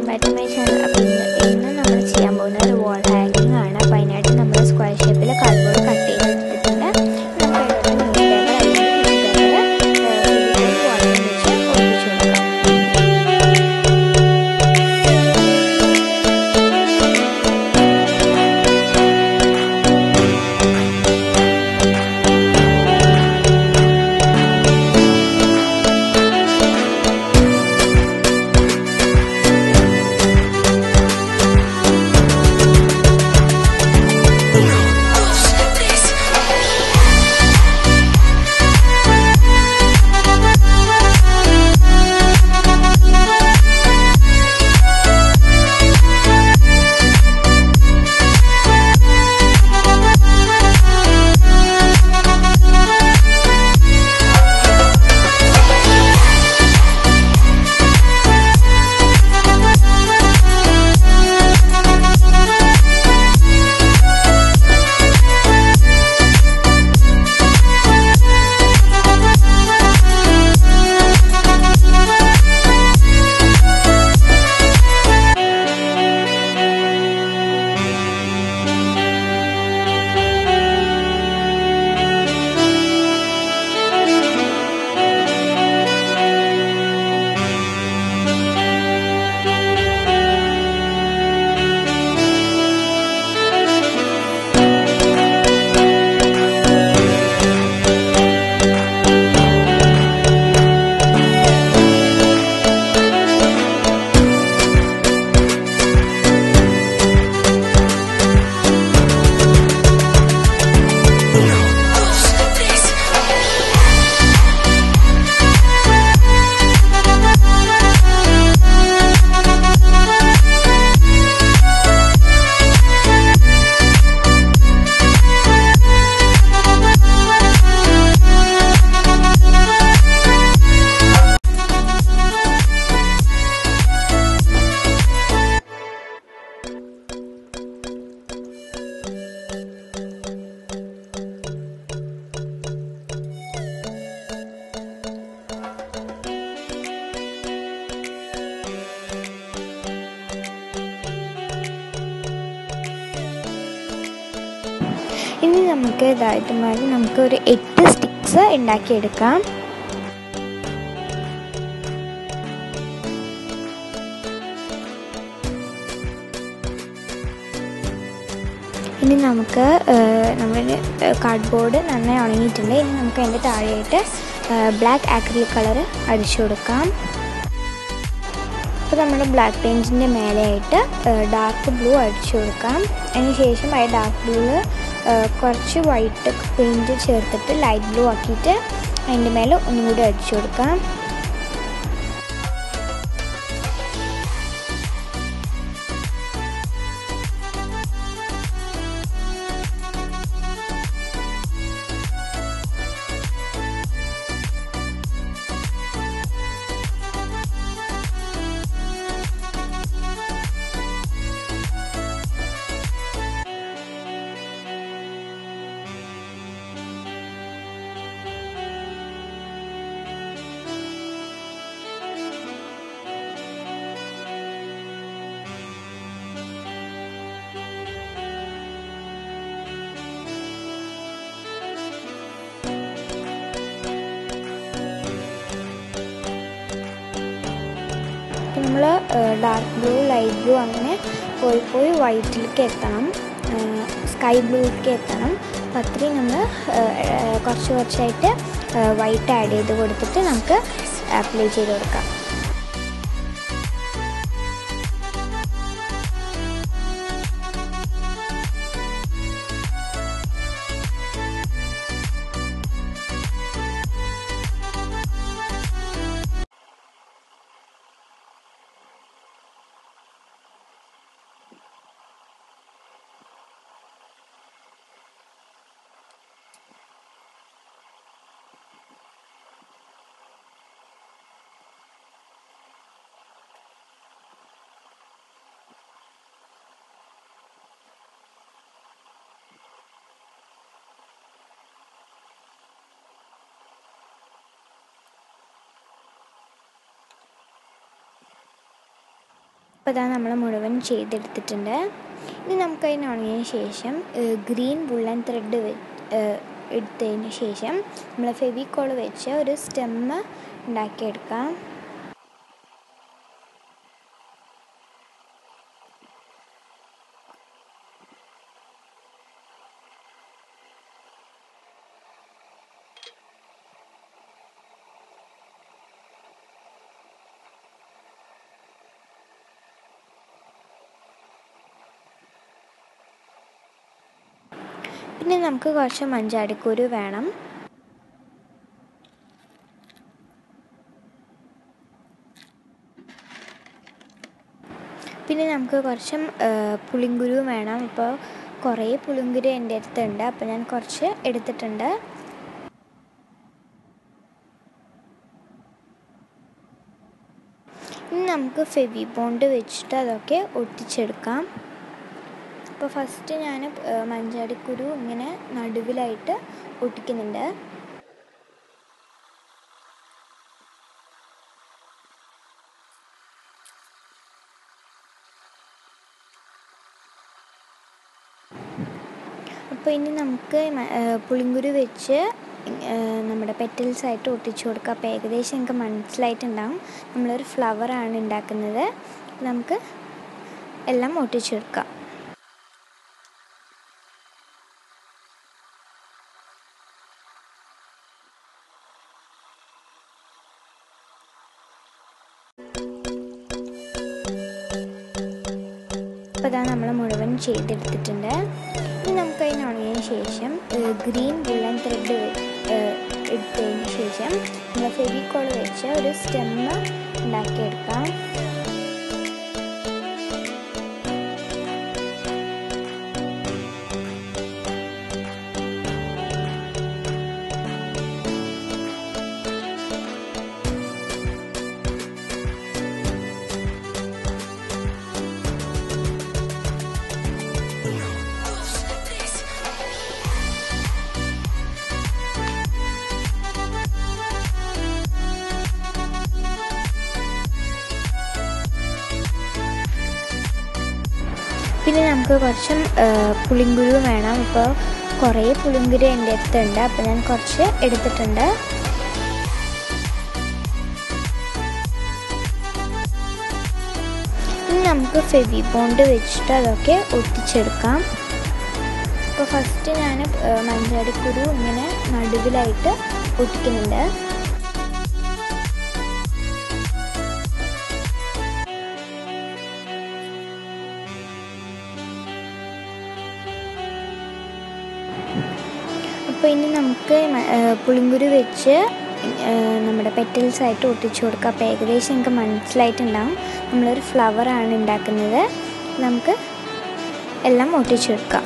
back to my channel അപ്പോൾ ഇന്ന് ഇന്ന് നമ്മൾ ചെയ്യാൻ പോകുന്ന ഒരു വാൾ ഹാങ്ങിങ് ആണ് അപ്പോൾ അതിനായിട്ട് നമ്മൾ സ്ക്വയർ ഷേപ്പിൽ കാർഡ്ബോർഡ് കട്ട് ചെയ്ത് എടുത്തിട്ടുണ്ട് നമുക്ക് അതിലോട്ട് ന്യൂസ് പേപ്പർ അല്ലെങ്കിൽ ന്യൂസ് പേപ്പർ വാട്ടർ വെച്ച് ഒട്ടിച്ചു കൊടുക്കാം ഇനി നമുക്ക് ഇതായിട്ടുമാതിരി നമുക്ക് ഒരു എട്ട് സ്റ്റിക്സ് ഉണ്ടാക്കിയെടുക്കാം ഇനി നമുക്ക് നമ്മുടെ കാർഡ്ബോർഡ് നന്നായി ഉണങ്ങിയിട്ടുണ്ട് ഇനി നമുക്ക് അതിൻ്റെ താഴെയായിട്ട് ബ്ലാക്ക് ആക്രിലിക് കളർ അടിച്ചു കൊടുക്കാം അപ്പോൾ നമ്മുടെ ബ്ലാക്ക് പെയിൻറ്റിൻ്റെ മേലെയായിട്ട് ഡാർക്ക് ബ്ലൂ അടിച്ചു കൊടുക്കാം അതിന് ശേഷം ആ ഡാർക്ക് ബ്ലൂവിൽ കുറച്ച് വൈറ്റ് പെയിൻറ്റ് ചേർത്തിട്ട് ലൈറ്റ് ബ്ലൂ ആക്കിയിട്ട് അതിൻ്റെ മേലെ ഒന്നും കൂടി അടിച്ചു കൊടുക്കാം അപ്പോൾ നമ്മൾ ഡാർക്ക് ബ്ലൂ ലൈറ്റ് ബ്ലൂ അങ്ങനെ പോയി പോയി വൈറ്റിലേക്ക് എത്തണം സ്കൈ ബ്ലൂയിലേക്ക് എത്തണം അപ്പോൾ അത്രയും നമ്മൾ കുറച്ച് കുറച്ചായിട്ട് വൈറ്റ് ആഡ് ചെയ്ത് കൊടുത്തിട്ട് നമുക്ക് അപ്ലൈ ചെയ്ത് കൊടുക്കാം അപ്പോൾ അതാ നമ്മൾ മുഴുവൻ ചെയ്തെടുത്തിട്ടുണ്ട് ഇനി നമുക്കതിന് ഉണങ്ങിയതിന് ശേഷം ഗ്രീൻ വുള്ളൻ ത്രെഡ് എടുത്തതിന് ശേഷം നമ്മൾ ഫെവിക്കോൾ വെച്ച് ഒരു സ്റ്റെമ്മ് ഉണ്ടാക്കിയെടുക്കാം പിന്നെ നമുക്ക് കുറച്ച് മഞ്ചാടിക്കുരു വേണം പിന്നെ നമുക്ക് കുറച്ച് പുളിങ്കുരു വേണം ഇപ്പോൾ കുറേ പുളിങ്കുരു എൻ്റെ അടുത്തുണ്ട് അപ്പോൾ ഞാൻ കുറച്ച് എടുത്തിട്ടുണ്ട് ഇനി നമുക്ക് ഫെവി ബോണ്ട് വെച്ചിട്ട് അതൊക്കെ ഒട്ടിച്ചെടുക്കാം അപ്പോൾ ഫസ്റ്റ് ഞാൻ മഞ്ചാടിക്കുരു ഇങ്ങനെ നടുവിലായിട്ട് ഒട്ടിക്കുന്നുണ്ട് അപ്പോൾ ഇനി നമുക്ക് പുളിങ്കുരു വെച്ച് നമ്മുടെ പെറ്റൽസ് ആയിട്ട് ഒട്ടിച്ചു കൊടുക്കുക അപ്പോൾ ഏകദേശം എനിക്ക് മനസ്സിലായിട്ടുണ്ടാകും നമ്മളൊരു ഫ്ലവറാണ് ഉണ്ടാക്കുന്നത് നമുക്ക് എല്ലാം ഒട്ടിച്ചെടുക്കാം അപ്പോൾ അതാ നമ്മൾ മുഴുവൻ ചെയ്തെടുത്തിട്ടുണ്ട് ഇനി നമുക്ക് അതിന് ഉണങ്ങിയതിന് ശേഷം ഗ്രീൻ വുള്ളൻ ത്രെഡ് എടുത്തതിന് ശേഷം നമ്മൾ ഫെവിക്കോൾ വെച്ച് ഒരു സ്റ്റെമ്മ് ഉണ്ടാക്കിയെടുക്കാം പിന്നെ നമുക്ക് കുറച്ച് പുളിങ്കുരു വേണം ഇപ്പോൾ കുറേ പുളിങ്കുരു എൻ്റെ അടുത്തുണ്ട് അപ്പോൾ ഞാൻ കുറച്ച് എടുത്തിട്ടുണ്ട് ഇനി നമുക്ക് ഫെവി ബോണ്ട് വെച്ചിട്ട് അതൊക്കെ ഒട്ടിച്ചെടുക്കാം അപ്പോൾ ഫസ്റ്റ് ഞാൻ മഞ്ചാടിക്കുരു ഇങ്ങനെ നടുവിലായിട്ട് ഒട്ടിക്കുന്നുണ്ട് അപ്പോൾ ഇനി നമുക്ക് പുളിങ്കുരു വെച്ച് നമ്മുടെ പെറ്റൽസ് ആയിട്ട് ഒട്ടിച്ചു കൊടുക്കുക അപ്പോൾ ഏകദേശം എനിക്ക് മനസ്സിലായിട്ടുണ്ടാകും നമ്മളൊരു ഫ്ലവറാണ് ഉണ്ടാക്കുന്നത് നമുക്ക് എല്ലാം ഒട്ടിച്ചെടുക്കാം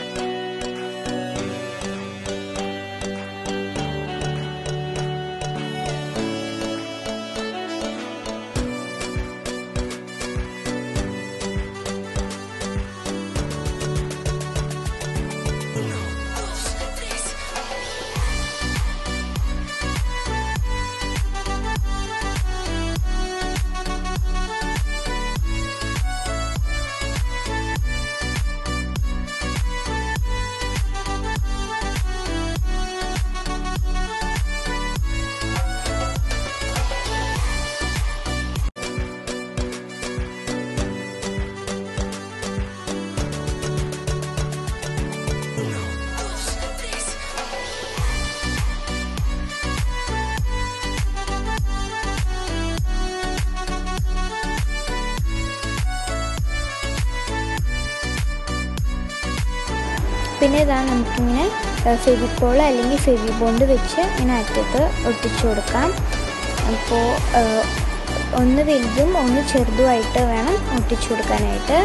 പിന്നെ ഇതാ നമുക്കിങ്ങനെ ഫെവിക്കോൾ അല്ലെങ്കിൽ ഫെവി ബോണ്ട് വെച്ച് ഇങ്ങനെ അറ്റത്ത് ഒട്ടിച്ചു കൊടുക്കാം അപ്പോൾ ഒന്ന് വലുതും ഒന്ന് ചെറുതുമായിട്ട് വേണം ഒട്ടിച്ചു കൊടുക്കാനായിട്ട്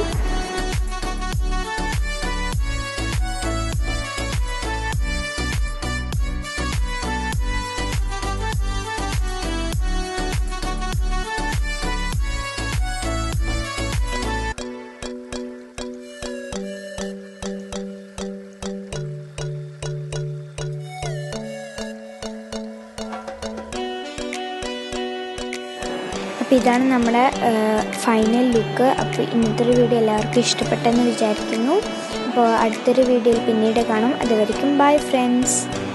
അപ്പോൾ ഇതാണ് നമ്മുടെ ഫൈനൽ ലുക്ക് അപ്പോൾ ഇന്നത്തെ ഒരു വീഡിയോ എല്ലാവർക്കും ഇഷ്ടപ്പെട്ടെന്ന് വിചാരിക്കുന്നു അപ്പോൾ അടുത്തൊരു വീഡിയോയിൽ പിന്നീട് കാണും അതുവരെയും ബൈ ഫ്രണ്ട്സ്